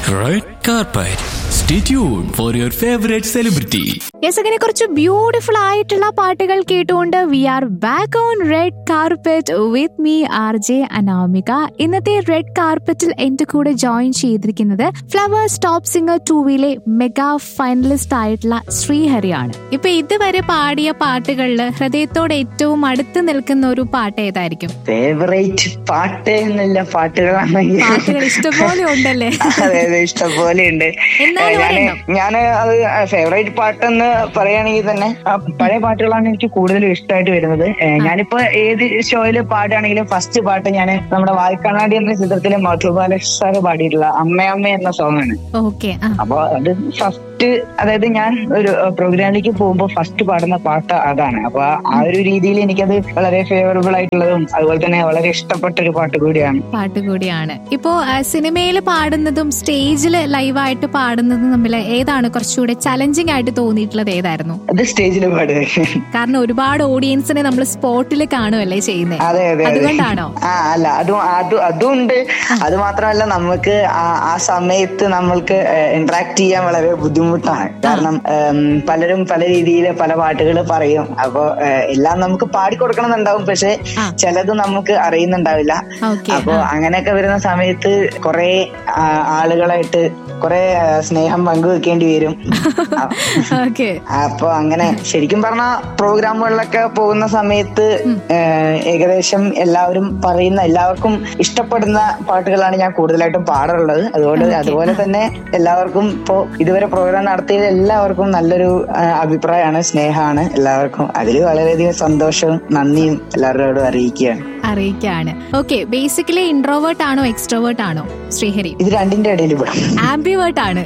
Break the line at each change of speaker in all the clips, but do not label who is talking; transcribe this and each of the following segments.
Red carpet. Stay tuned for your favorite celebrity.
Yes അങ്ങനെ കുറച്ച് beautiful ആയിട്ടുള്ള പാട്ടുകൾ കേട്ടുകൊണ്ട് we are back on red carpet with me R J Anamika ഇന്നത്തെ red കാർപ്പറ്റിൽ എന്റെ കൂടെ ജോയിൻ ചെയ്തിരിക്കുന്നത് ഫ്ലവേഴ്സ് ടോപ്പ് സിംഗർ ടൂവിലെ മെഗാ ഫൈനലിസ്റ്റ് ആയിട്ടുള്ള ശ്രീഹരിയാണ് ഇപ്പൊ ഇതുവരെ പാടിയ പാട്ടുകളിൽ ഹൃദയത്തോട് ഏറ്റവും അടുത്ത് നിൽക്കുന്ന ഒരു പാട്ട് ഏതായിരിക്കും
ഫേവറേറ്റ് പാട്ട് എന്നുള്ള പാട്ടുകളാണെങ്കിൽ
പാട്ടുകൾ ഇഷ്ടംപോലെ ഉണ്ടല്ലേ
അതെ അതെ ഇഷ്ടം പോലെ ഉണ്ട്
എന്നാലും
ഞാന്
ഒരെണ്ണം.
ഞാന് അത് ഫേവറേറ്റ് പാട്ടെന്ന് പറയുകയാണെങ്കിൽ തന്നെ ആ പഴയ പാട്ടുകളാണ് എനിക്ക് കൂടുതലും ഇഷ്ടമായിട്ട് വരുന്നത് ഏ, ഞാനിപ്പോ ഏത് ഷോയില് പാടുകയാണെങ്കിലും ഫസ്റ്റ് പാട്ട് ഞാൻ നമ്മുടെ വാൽക്കണ്ണാടി എന്ന ചിത്രത്തിലെ മധുബാല സാറ് പാടിയിട്ടുള്ള അമ്മയമ്മ എന്ന സോങ് ആണ്
ഓക്കെ ആ
അപ്പൊ അത് ഫസ്റ്റ് അതായത് ഞാൻ ഒരു പ്രോഗ്രാമിലേക്ക് പോകുമ്പോൾ ഫസ്റ്റ് പാടുന്ന പാട്ട് അതാണ് അപ്പൊ ആ ഒരു രീതിയിൽ എനിക്കത് വളരെ ഫേവറബിൾ ആയിട്ടുള്ളതും അതുപോലെ തന്നെ വളരെ ഇഷ്ടപ്പെട്ട ഒരു പാട്ട് കൂടിയാണ്
പാട്ട് കൂടിയാണ് ഇപ്പോ സിനിമയിൽ പാടുന്നതും സ്റ്റേജിൽ ലൈവായിട്ട് പാടുന്നതും തമ്മിൽ ഏതാണ് കുറച്ചുകൂടെ ചലഞ്ചിങ് ആയിട്ട് തോന്നിയിട്ടുള്ളത് ഏതായിരുന്നു
അത് സ്റ്റേജിൽ പാടുക
കാരണം ഒരുപാട് ഓഡിയൻസിനെ നമ്മൾ സ്പോട്ടിൽ കാണുമല്ലേ ചെയ്യുന്നത്
അതെ അതെ അതെ
അതുകൊണ്ടാണോ
ആ അല്ല അതും അതും അതും ഉണ്ട് അത് മാത്രമല്ല നമുക്ക് ആ- ആ സമയത്ത് നമ്മൾക്ക് ഇന്ററാക്ട് ചെയ്യാൻ വളരെ ബുദ്ധിമുട്ടാണ് കാരണം ഉം, പലരും പല രീതിയിൽ പല പാട്ടുകൾ പറയും അപ്പൊ ഏഹ്, എല്ലാം നമുക്ക് പാടിക്കൊടുക്കണമെന്നുണ്ടാവും പക്ഷെ
ആ.
ചിലത് നമുക്ക് അറിയുന്നുണ്ടാവില്ല
ഓക്കെ
അപ്പൊ അങ്ങനെയൊക്കെ വരുന്ന സമയത്ത് കുറെ ആളുകളായിട്ട് കുറെ ആ, സ്നേഹം പങ്കുവെക്കേണ്ടി വരും ആ,
ഓക്കെ
അപ്പൊ അങ്ങനെ ശരിക്കും പറഞ്ഞ പ്രോഗ്രാമുകളിലൊക്കെ പോകുന്ന സമയത്ത് ഏഹ്, ഏകദേശം എല്ലാവരും പറയുന്ന എല്ലാവർക്കും ഇഷ്ടപ്പെടുന്ന പാട്ടുകളാണ് ഞാൻ കൂടുതലായിട്ടും പാടാറുള്ളത് അതുകൊണ്ട് അതുപോലെ തന്നെ എല്ലാവർക്കും ഇപ്പോ ഇതുവരെ പ്രോഗ്രാം നടത്തിയത് എല്ലാവർക്കും നല്ലൊരു ആ, അഭിപ്രായമാണ് സ്നേഹമാണ് എല്ലാവർക്കും അതിൽ വളരെയധികം സന്തോഷവും നന്ദിയും എല്ലാവരോടും അറിയിക്കുകയാണ്
അറിയിക്കാണ് ഓക്കെ ബേസിക്കലി ഇൻട്രോവേർട്ട് ആണോ എക്സ്ട്രോവേർട്ട് ആണോ ശ്രീഹരി
ഇത് രണ്ടിന്റെ ഇടയിൽ പെടും
ആംബിവേർട്ട് ആണ്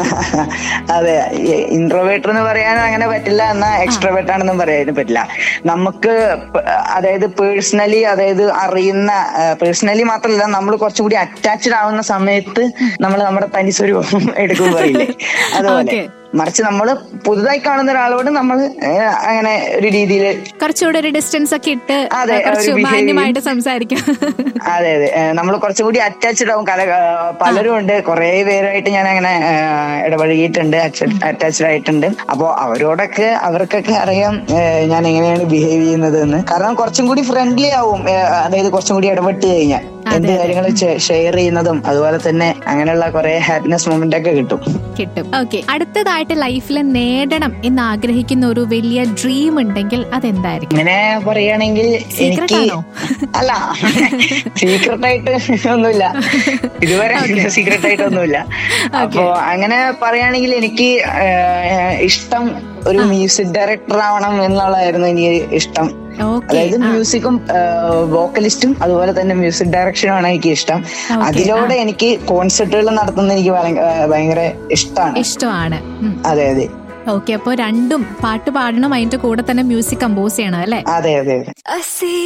അതെ ഇൻട്രോവേർട്ടർ എന്ന് പറയാൻ അങ്ങനെ പറ്റില്ല എന്നാ എക്സ്ട്രോവേർട്ട് ആണെന്നും പറയാനും പറ്റില്ല നമുക്ക് പ- അതായത് പേഴ്സണലി അതായത് അറിയുന്ന പേഴ്സണലി മാത്രമല്ല നമ്മൾ കുറച്ചും കൂടി അറ്റാച്ച്ഡ് ആവുന്ന സമയത്ത് നമ്മൾ നമ്മുടെ തനി സ്വരൂപം എടുക്കും പറയില്ലേ അതുപോലെ
Okay.
മറിച്ച് നമ്മൾ പുതുതായി കാണുന്ന ഒരാളോട് നമ്മൾ അങ്ങനെ ഒരു രീതിയിൽ
കുറച്ചുകൂടെ ഒരു ഡിസ്റ്റൻസ് ഒക്കെ ഇട്ട്
അതെ,
കുറച്ച്
ഒരു behavior.
മാന്യമായിട്ട് സംസാരിക്കും
അതെ അതെ നമ്മൾ കുറച്ചും കൂടി അറ്റാച്ച്ഡ് ആവും കല ആ, പലരും ഉണ്ട് കുറെ പേരുമായിട്ട് ഞാൻ അങ്ങനെ ആ, ഇടപഴകിയിട്ടുണ്ട് അറ്റാച്ച്ഡ് ആയിട്ടുണ്ട് അപ്പോ അവരോടൊക്കെ അവർക്കൊക്കെ അറിയാം ആ, ഞാൻ എങ്ങനെയാണ് ബിഹേവ് ചെയ്യുന്നത് എന്ന് കാരണം കുറച്ചും കൂടി ഫ്രണ്ട്ലി ആവും ആ, അതായത് കുറച്ചും കൂടി ഇടപെട്ട് കഴിഞ്ഞാൽ എന്ത് കാര്യങ്ങൾ ഷെയർ ചെയ്യുന്നതും അതുപോലെ തന്നെ അങ്ങനെയുള്ള കുറെ ഹാപ്പിനെസ് മൊമെന്റ് ഒക്കെ കിട്ടും
കിട്ടും ഓക്കെ അടുത്തതായിട്ട് ലൈഫിൽ നേടണം എന്ന് ആഗ്രഹിക്കുന്ന ഒരു വലിയ ഡ്രീം ഉണ്ടെങ്കിൽ അതെന്തായിരിക്കും
ഇങ്ങനെ പറയുകയാണെങ്കിൽ
Secret
എനിക്ക്
ആണോ?
അല്ല സീക്രട്ട് ആയിട്ട് ഒന്നുമില്ല ഇതുവരെ സീക്രട്ട് ആയിട്ട് ഒന്നുമില്ല അപ്പോ അങ്ങനെ പറയുകയാണെങ്കിൽ എനിക്ക് ആഹ്, ഇഷ്ടം ഒരു മ്യൂസിക് ഡയറക്ടർ ആവണം എന്നുള്ളതായിരുന്നു എനിക്ക് ഇഷ്ടം
ഓക്കെ
അതായത് മ്യൂസിക്കും വോക്കലിസ്റ്റും അതുപോലെ തന്നെ മ്യൂസിക് ഡയറക്ഷനുമാണ് എനിക്ക് ഇഷ്ടം
Okay,
അതിലൂടെ എനിക്ക് കോൺസെർട്ടുകൾ നടത്തുന്നത് എനിക്ക് ഭയങ്ക- ആഹ് ഭയങ്കര ഇഷ്ടമാണ്
ഇഷ്ടമാണ്
അതെ അതെ
ഓക്കെ അപ്പൊ രണ്ടും പാട്ട് പാടണം അതിന്റെ കൂടെ തന്നെ മ്യൂസിക് കമ്പോസ് ചെയ്യണം അല്ലെ
അതെ അതെ അതെ
I see